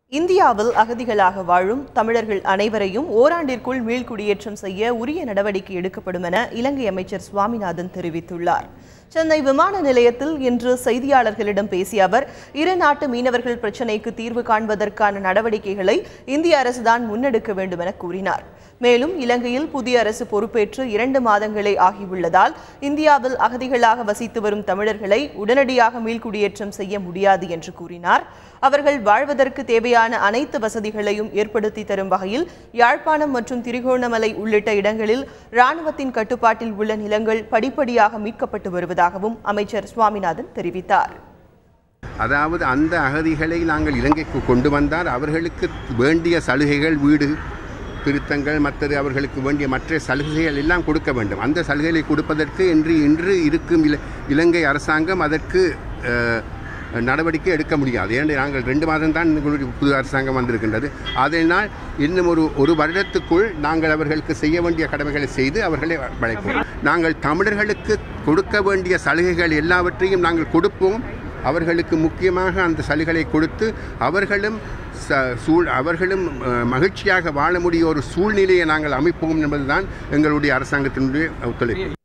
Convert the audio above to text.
இந்தியாவில் அகதிகளாக வாழும் தமிழர்கள் அனைவரையும் ஓராண்டிற்குள் மீள்குடியேற்றம் செய்ய உரிய நடவடிக்கை எடுக்கப்படும் என இலங்கை அமைச்சர் சுவாமிநாதன் தெரிவித்துள்ளார் சென்னை விமான நிலையத்தில் இன்று செய்தியாளர்களிடம் பேசிய அவர் இரு நாட்டு மீனவர்கள் பிரச்சினைக்கு தீர்வு காண்பதற்கான நடவடிக்கைகளை இந்திய அரசுதான் முன்னெடுக்க வேண்டும் என கூறினார் மேலும் இலங்கையில் புதிய அரசு பொறுப்பேற்று இரண்டு மாதங்களே ஆகியுள்ளதால் இந்தியாவில் அகதிகளாக வசித்து வரும் தமிழர்களை உடனடியாக மீள்குடியேற்றம் செய்ய முடியாது என்று கூறினார் அவர்கள் வாழ்வதற்கு தேவையான அனைத்து வசதிகளையும் ஏற்படுத்தி தரும் வகையில் யாழ்ப்பாணம் மற்றும் திரிகோணமலை உள்ளிட்ட இடங்களில் ராணுவத்தின் கட்டுப்பாட்டில் உள்ள நிலங்கள் படிப்படியாக மீட்கப்பட்டு வருவதாகவும் அமைச்சர் சுவாமிநாதன் தெரிவித்தார் அதாவது அந்த அகதிகளை நாங்கள் இலங்கைக்கு கொண்டு வந்தால் அவர்களுக்கு வேண்டிய சலுகைகள் வீடு திருத்தங்கள் மற்றது அவர்களுக்கு வேண்டிய மற்ற சலுகைகள் எல்லாம் கொடுக்க வேண்டும் அந்த சலுகைகளை கொடுப்பதற்கு இன்று இன்று இருக்கும் இல இலங்கை அரசாங்கம் அதற்கு அஹ், நடவடிக்கை எடுக்க முடியாது ஏன் நாங்கள் ரெண்டு மாதம் தான் புது அரசாங்கம் வந்திருக்கின்றது அதனால் இன்னும் ஒரு ஒரு வருடத்துக்குள் நாங்கள் அவர்களுக்கு செய்ய வேண்டிய கடமைகளை செய்து அவர்களை வளைப்போம் நாங்கள் தமிழர்களுக்கு கொடுக்க வேண்டிய சலுகைகள் எல்லாவற்றையும் நாங்கள் கொடுப்போம் அவர்களுக்கு முக்கியமாக அந்த சலுகைகளை கொடுத்து அவர்களும் ச சூழ் அவர்களும் அஹ், மகிழ்ச்சியாக வாழ முடிய ஒரு சூழ்நிலையை நாங்கள் அமைப்போம் என்பதுதான் எங்களுடைய அரசாங்கத்தினுடைய ஒத்துழைப்பு